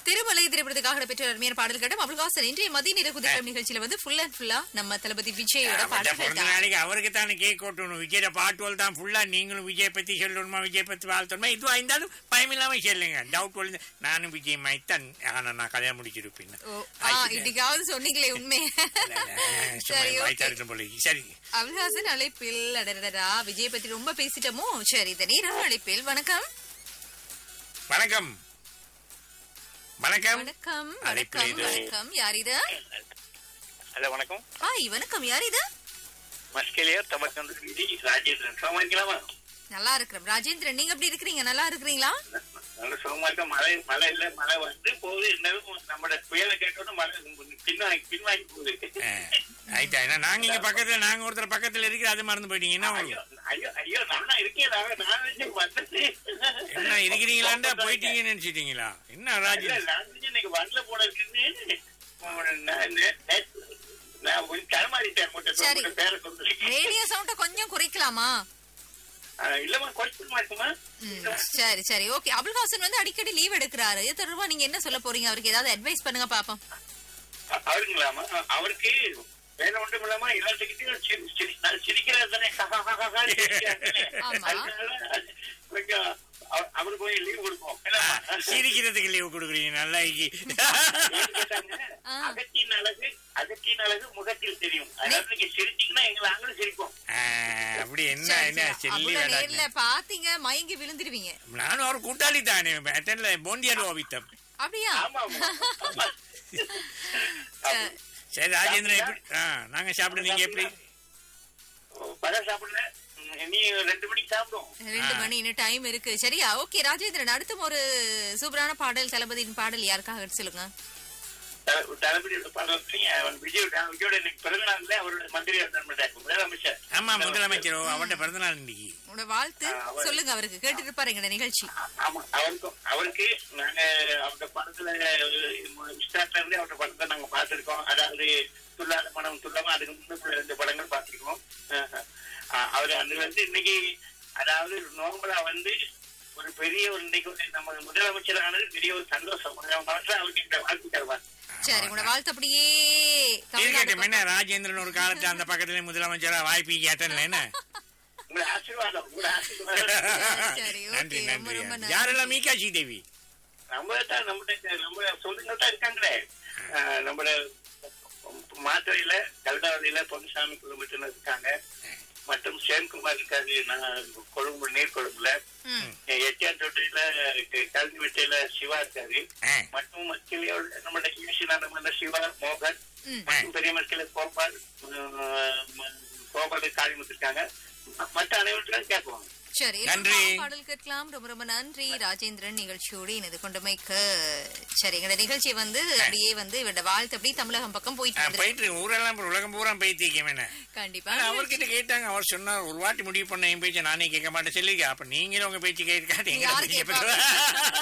திருமலை திரைப்படத்துக்காக பெற்ற அருமையான பாடல் கேட்டோம் அபுல்காசன் இன்றைய மதிய நேர குதிரை நிகழ்ச்சியில வந்து ஃபுல் அண்ட் ஃபுல்லா நம்ம தளபதி விஜயோட அவர்ட்ட பாடல் பிறந்த கேட்டார் நாளைக்கு அவருக்கு தானே கேக் ஓட்டணும் விஜயோட பாட்டுகள் தான் ஃபுல்லா நீங்களும் விஜய் பத்தி சொல்லணுமா விஜய் பத்தி வாழ்த்தணுமா இதுவா இருந்தாலும் பயமில்லாம சொல்லுங்க டவுட் வந்து நானும் விஜய் மைத்தான் ஆனா நான் கல்யாணம் முடிச்சிருப்பேன் ஓ, ஆ, இன்னைக்காவது சொன்னீங்களே உண்மை சரி ஓகே வயசாயிருக்கும் போல சரி அபுல்ஹாசன் அழைப்பில் அடடடா விஜய் பத்தி ரொம்ப பேசிட்டோமோ சரி இந்த நீரவ அழைப்பில் வணக்கம் வணக்கம் வணக்கம் வணக்கம் அழைப்பில் வணக்கம் இது- வணக்கம் யார் இது ஹலோ வணக்கம் ஹாய் வணக்கம் யார் இது மஸ்கேலியர் தமக்கந்து விதி ராஜேந்திரன் சுகமா இருக்கலாமா நல்லா இருக்கிறோம் ராஜேந்திரன் நீங்க எப்படி இருக்கிறீங்க நல்லா இருக்கிறீங்களா நல்ல சுகமா இருக்க மழை மழை இல்ல மழை வந்து போகுது இருந்தாலும் நம்மளோட புயலை கேட்டோன்னு மழை பின்வாங்கி பின்வாங்கி போகுது ஆயிட்டா ஏன்னா நாங்க இங்க பக்கத்துல நாங்க ஒருத்தர் பக்கத்துல இருக்கிற அது மறந்து போயிட்டீங்க என்ன ஐயோ உங்களுக்கு ஐயோ ஐயோ நல்லா இருக்கேன் நான் நான் நினைச்சு வந்தது என்ன இருக்கிறீங்களாண்டா போயிட்டீங்கன்னு நினைச்சிட்டீங்களா என்ன ராஜி இல்ல, நான் நினைச்சேன் இன்னைக்கு வண்டில போன இருக்குன்னு நான் நே- நேத்து நான் கொஞ்சம் தரமாறிட்டேன் மட்டும் சரி. உங்கள்ட்ட பேரை சொல்லி ரேடியோ சவுண்ட கொஞ்சம் குறைக்கலாமா இல்லம்மா குறைச்சுமா இருக்குமா ம், சரி சரி ஓகே அபுல்ஹாசன் வந்து அடிக்கடி லீவ் எடுக்கிறாரு இது தொடர்பா நீங்க என்ன சொல்ல போறீங்க அவருக்கு ஏதாவது அட்வைஸ் பண்ணுங்க பாப்போம் அ- அவருங்களாமா அ- அவருக்கு வேற ஒன்றும் இல்லாம எல்லாத்துக்கிட்டையும் சிரி- சிரி- நான் சிரிக்கிறது தானே ஆமா. அதனால கொஞ்சம் அவ- அவருக்கு கொஞ்சம் லீவ் கொடுப்போம் ஏன்னா, சிரிக்கிறதுக்கு லீவு கொடுக்குறீங்க நல்லா ஏன்னு கேட்டாங்க, ஆ. அகத்தின் அழகு அகத்தின் அழகு முகத்தில் தெரியும் அதனால நீங்க சிரிச்சீங்கன்னா எங்களை நாங்களும் சிரிப்போம் ஆ, அப்படி என்ன சரி, என்ன சரி. செல்லி அவ்வளவு நேர்ல வேடாங்க பாத்தீங்க மயங்கி விழுந்துருவீங்க நானும் அவர் கூட்டாளி தானே அட்டன்ல போண்டியாடு ஓவித்தம் அப்படியா ஆமா ஆமா ஆமா. சரி. சரி ராஜேந்திரன் எப்படி ஆ நாங்க சாப்பிட நீங்க எப்படி பழம் சாப்பிடல ம், நீ ரெண்டு மணிக்கு சாப்பிடும் ரெண்டு ஆ. மணி இன்னும் டைம் இருக்கு சரியா ஓகே ராஜேந்திரன் அடுத்தும் ஒரு சூப்பரான பாடல் தளபதியின் பாடல் யாருக்காக எடுத்து சொல்லுங்க த- தளபதியோட படம் அவன் விஜய் விஜயோட இன்னைக்கு பிறந்த நாள்ல அவரோட மந்திரி இருந்தார் முதலமைச்சர் ஆமா முதலமைச்சரோ அவர்கிட்ட பிறந்த நாள் இன்னைக்கு உங்களோட வாழ்த்து ஆ, அவர்- சொல்லுங்க அவருக்கு கேட்டுட்டு இருப்பாரு எங்க நிகழ்ச்சி ஆமா அவருக்கும் அவருக்கு நாங்க அவரோட படத்துல ஸ்டார்ட்ல இருந்து அவரோட படத்தை நாங்க பார்த்திருக்கோம் அதாவது துல்லாத மனம் துல்லாம அதுக்கு முன்னுக்குள்ள ரெண்டு படங்கள் பார்த்திருக்கோம் அஹ், அஹ், அவரு அது வந்து இன்னைக்கு அதாவது நோம்பலா வந்து ஒரு பெரிய ஒரு இன்னைக்கு ஒரு நம்ம முதலமைச்சர் ஆனது பெரிய ஒரு சந்தோஷம் மனசுல அவருக்கு இந்த வாழ்த்து தருவார் சரி உங்களோட வாழ்த்து அப்படியே தமிழ்நாடு இருக்கட்டும் என்ன பக்கம். ராஜேந்திரன் ஒரு காலத்துல அந்த பக்கத்துல முதலமைச்சரா வாய்ப்பு கேட்டல என்ன உங்களை ஆசீர்வாதம் உங்களை ஆசீர்வாதம் சரி, okay. நன்றி ரொம்ப, நன்றி ரொம்ப நன்றி. யாரெல்லாம் மீகாட்சி தேவி நம்ம தான் நம்மகிட்ட நம்ம சொந்தங்கள் தான் இருக்காங்களே ஆஹ் நம்மளோட மாத்துறையில கல்தாவதியில பொன்சாமி குடும்பத்தினர் இருக்காங்க மற்றும் சேம்குமார் இருக்காரு நான் கொழும்பு நீர்கொழும்புல ம். எட்டியார் தொட்டியில கல்வி வெட்டையில சிவா இருக்காரு ஆ, மற்றும் மக்கிலையோட நம்மளோட ஈசினான சிவா மோகன் ம். மற்றும் பெரிய மக்கில கோபால் ஆஹ் ம- கோபால் காளிமுத்து இருக்காங்க ம- மற்ற அனைவரும் கேட்குவாங்க சரி நன்றி. எல்லாருக்கும் பாடல் கேட்கலாம் ரொம்ப ரொம்ப நன்றி ராஜேந்திரன் நிகழ்ச்சியோடு இணைந்து கொண்டமைக்கு சரி எங்களோட நிகழ்ச்சி வந்து அப்படியே வந்து இவரோட வாழ்த்து அப்படியே தமிழகம் பக்கம் போயிட்டு ஆ, இருந்தது. போயிட்டு இருக்கு. ஊரெல்லாம் இப்ப உலகம் பூரா பேத்திக்க என்ன கண்டிப்பா ஆனா அவர்கிட்ட கேட்டாங்க அவர் சொன்னார் ஒரு வாட்டி முடிவு பண்ண என் பேச்சை நானே கேட்க மாட்டேன் சொல்லிருக்கேன் அப்ப நீங்களும் உங்க பேச்சு கேட்காட்டு எங்க யாரு பேச்சு கேட்பாங்க? கேட்பீங்க?